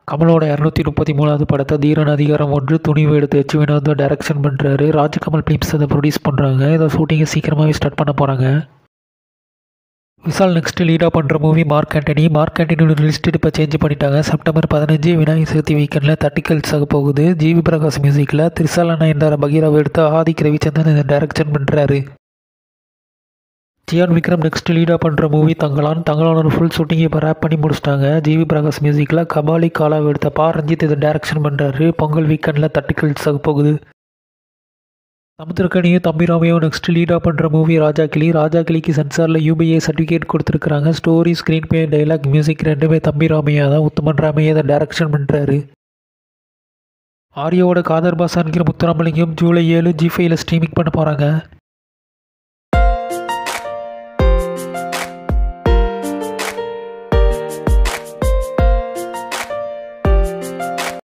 கமலோட இரநூத்தி முப்பத்தி மூணாவது படத்தை தீரன் அதிகாரம் ஒன்று துணிவு எடுத்து எச் வினோத் டைரக்ஷன் பண்ணுறாரு ராஜ்கமல் ஃபிலிம்ஸ் அதை ப்ரொடியூஸ் பண்ணுறாங்க இதை ஷூட்டிங்கை சீக்கிரமாகவே ஸ்டார்ட் பண்ண போகிறாங்க விசால் நெக்ஸ்ட் லீடாக பண்ணுற மூவி மார்க் ஆண்டனி மார்க் ஆண்டனியோட லிஸ்ட் இப்போ சேஞ்ச் பண்ணிட்டாங்க செப்டம்பர் பதினஞ்சு விநாயகர் சதுர்த்தி வீக்கெண்டில் தட்டிக்கல்ஸ் ஆக போகுது ஜிவி பிரகாஷ் மியூசிக்கில் திரிசாலா நயன்தாரா பகீராவை எடுத்து ஆதிக் ரவிச்சந்திரன் இதை டைரக்ஷன் பண்ணுறாரு ஜியான் விக்ரம் நெக்ஸ்ட் லீடாக பண்ணுற மூவி தங்கலான் தங்கலானோட ஃபுல் ஷூட்டிங் இப்போ ரேப் பண்ணி முடிச்சிட்டாங்க ஜிவி பிரகாஷ் மியூசிக்கில் கபாலி காலாவை எடுத்த பா ரஞ்சித் இதை டைரக்ஷன் பண்ணுறாரு பொங்கல் வீக்கெண்டில் தட்டிக்கல்ஸ் ஆக போகுது சமுத்திரக்கனியும் தம்பிராமையும் நெக்ஸ்ட் லீடாக பண்ணுற மூவி ராஜா கிளி ராஜா கிளிக்கு சென்சாரில் யூபிஏ சர்டிஃபிகேட் கொடுத்துருக்குறாங்க story screenplay dialogue music ரெண்டுமே தம்பி ராமையா தான் உத்தமன் ராமையா இதை டைரக்ஷன் பண்ணுறாரு ஆரியோட காதர் பாசான்கிற முத்துராமலிங்கம் ஜூலை ஏழு ஜி ஃபைவ்ல ஸ்ட்ரீமிங் பண்ண போகிறாங்க